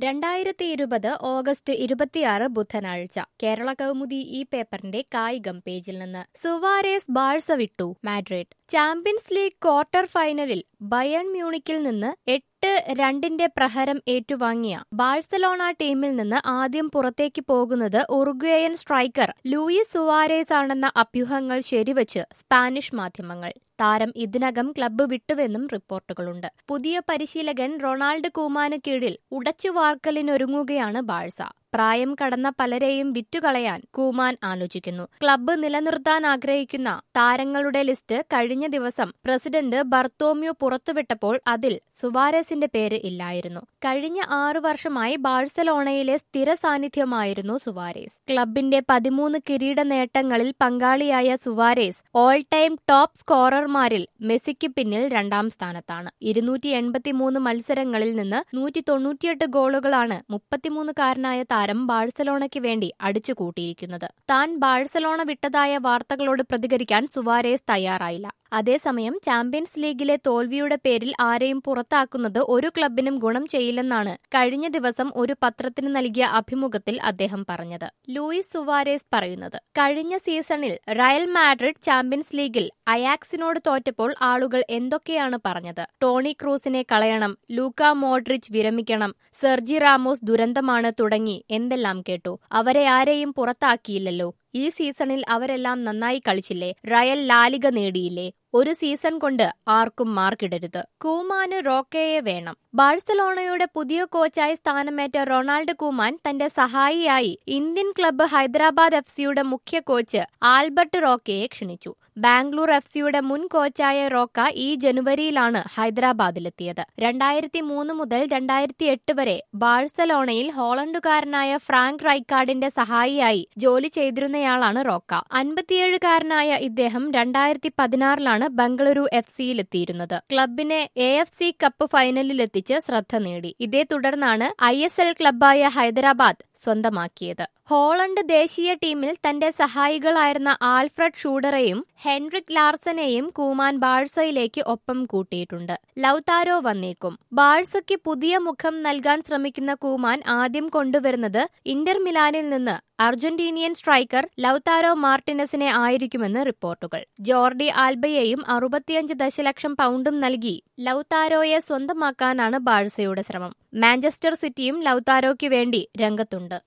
രണ്ടായിരത്തി ഇരുപത് ഓഗസ്റ്റ് ഇരുപത്തിയാറ് ബുധനാഴ്ച കേരള കൗമുദി ഈ പേപ്പറിന്റെ കായികം പേജിൽ നിന്ന് സുവാരേസ് ബാഴ്സ വിട്ടു മാഡ്രിഡ് ചാമ്പ്യൻസ് ലീഗ് ക്വാർട്ടർ ഫൈനലിൽ ബയൺ മ്യൂണിക്കിൽ നിന്ന് എട്ട് രണ്ടിന്റെ പ്രഹരം ഏറ്റുവാങ്ങിയ ബാഴ്സലോണ ടീമിൽ നിന്ന് ആദ്യം പുറത്തേക്ക് പോകുന്നത് ഉറുഗ്വേയൻ സ്ട്രൈക്കർ ലൂയിസ് സുവാരേസ് ആണെന്ന അഭ്യൂഹങ്ങൾ ശരിവച്ച് സ്പാനിഷ് മാധ്യമങ്ങൾ താരം ഇതിനകം ക്ലബ്ബ് വിട്ടുവെന്നും റിപ്പോർട്ടുകളുണ്ട് പുതിയ പരിശീലകൻ റൊണാൾഡ് കൂമാന് കീഴിൽ ഉടച്ചുവാർക്കലിനൊരുങ്ങുകയാണ് ബാഴ്സ പ്രായം കടന്ന പലരെയും വിറ്റുകളയാൻ കൂമാൻ ആലോചിക്കുന്നു ക്ലബ്ബ് നിലനിർത്താൻ ആഗ്രഹിക്കുന്ന താരങ്ങളുടെ ലിസ്റ്റ് കഴിഞ്ഞ ദിവസം പ്രസിഡന്റ് ബർത്തോമ്യു പുറത്തുവിട്ടപ്പോൾ അതിൽ സുവാരസിന്റെ പേര് ഇല്ലായിരുന്നു കഴിഞ്ഞ ആറു വർഷമായി ബാഴ്സലോണയിലെ സ്ഥിര സാന്നിധ്യമായിരുന്നു സുവാരേസ് ക്ലബിന്റെ പതിമൂന്ന് കിരീട നേട്ടങ്ങളിൽ പങ്കാളിയായ സുവാരേസ് ഓൾ ടൈം ടോപ്പ് സ്കോറർമാരിൽ മെസ്സിക്ക് പിന്നിൽ രണ്ടാം സ്ഥാനത്താണ് ഇരുന്നൂറ്റി എൺപത്തിമൂന്ന് മത്സരങ്ങളിൽ നിന്ന് നൂറ്റി തൊണ്ണൂറ്റിയെട്ട് ഗോളുകളാണ് മുപ്പത്തിമൂന്നുകാരനായ താരം ബാഴ്സലോണയ്ക്ക് വേണ്ടി അടിച്ചുകൂട്ടിയിരിക്കുന്നത് താൻ ബാഴ്സലോണ വിട്ടതായ വാർത്തകളോട് പ്രതികരിക്കാൻ സുവാരേസ് തയ്യാറായില്ല അതേസമയം ചാമ്പ്യൻസ് ലീഗിലെ തോൽവിയുടെ പേരിൽ ആരെയും പുറത്താക്കുന്നത് ഒരു ക്ലബിനും ഗുണം ചെയ്യില്ലെന്നാണ് കഴിഞ്ഞ ദിവസം ഒരു പത്രത്തിന് നൽകിയ അഭിമുഖത്തിൽ അദ്ദേഹം പറഞ്ഞത് ലൂയിസ് സുവാരേസ് പറയുന്നത് കഴിഞ്ഞ സീസണിൽ റയൽ മാഡ്രിഡ് ചാമ്പ്യൻസ് ലീഗിൽ അയാക്സിനോട് തോറ്റപ്പോൾ ആളുകൾ എന്തൊക്കെയാണ് പറഞ്ഞത് ടോണി ക്രൂസിനെ കളയണം ലൂക്ക മോഡ്രിച്ച് വിരമിക്കണം സെർജി റാമോസ് ദുരന്തമാണ് തുടങ്ങി എന്തെല്ലാം കേട്ടു അവരെ ആരെയും പുറത്താക്കിയില്ലല്ലോ ഈ സീസണിൽ അവരെല്ലാം നന്നായി കളിച്ചില്ലേ റയൽ ലാലിക നേടിയില്ലേ ഒരു സീസൺ കൊണ്ട് ആർക്കും മാർക്കിടരുത് കൂമാന് റോക്കയെ വേണം ബാഴ്സലോണയുടെ പുതിയ കോച്ചായി സ്ഥാനമേറ്റ റൊണാൾഡ് കൂമാൻ തന്റെ സഹായിയായി ഇന്ത്യൻ ക്ലബ്ബ് ഹൈദരാബാദ് എഫ് സിയുടെ മുഖ്യ കോച്ച് ആൽബർട്ട് റോക്കയെ ക്ഷണിച്ചു ബാംഗ്ലൂർ എഫ് സിയുടെ മുൻ കോച്ചായ റോക്ക ഈ ജനുവരിയിലാണ് ഹൈദരാബാദിലെത്തിയത് രണ്ടായിരത്തി മൂന്ന് മുതൽ രണ്ടായിരത്തി എട്ട് വരെ ബാഴ്സലോണയിൽ ഹോളണ്ടുകാരനായ ഫ്രാങ്ക് റൈക്കാർഡിന്റെ സഹായിയായി ജോലി ചെയ്തിരുന്നയാളാണ് റോക്ക അൻപത്തിയേഴുകാരനായ ഇദ്ദേഹം രണ്ടായിരത്തി പതിനാറിലാണ് ബംഗളൂരു എഫ് സിയിലെത്തിയിരുന്നത് ക്ലബിനെ എ എഫ് സി കപ്പ് ഫൈനലിലെത്തിച്ച് ശ്രദ്ധ നേടി ഇതേ തുടർന്നാണ് ഐ എസ് എൽ ക്ലബായ ഹൈദരാബാദ് സ്വന്തമാക്കിയത് ഹോളണ്ട് ദേശീയ ടീമിൽ തന്റെ സഹായികളായിരുന്ന ആൽഫ്രഡ് ഷൂഡറെയും ഹെൻറിക് ലാർസനെയും കൂമാൻ ബാഴ്സയിലേക്ക് ഒപ്പം കൂട്ടിയിട്ടുണ്ട് ലൌതാരോ വന്നേക്കും ബാഴ്സയ്ക്ക് പുതിയ മുഖം നൽകാൻ ശ്രമിക്കുന്ന കൂമാൻ ആദ്യം കൊണ്ടുവരുന്നത് ഇന്റർ മിലാനിൽ നിന്ന് അർജന്റീനിയൻ സ്ട്രൈക്കർ ലൌതാരോ മാർട്ടിനസിനെ ആയിരിക്കുമെന്ന് റിപ്പോർട്ടുകൾ ജോർഡി ആൽബയെയും അറുപത്തിയഞ്ച് ദശലക്ഷം പൗണ്ടും നൽകി ലൌതാരോയെ സ്വന്തമാക്കാനാണ് ബാഴ്സയുടെ ശ്രമം മാഞ്ചസ്റ്റർ സിറ്റിയും ലൌതാരോയ്ക്ക് വേണ്ടി രംഗത്തുണ്ട്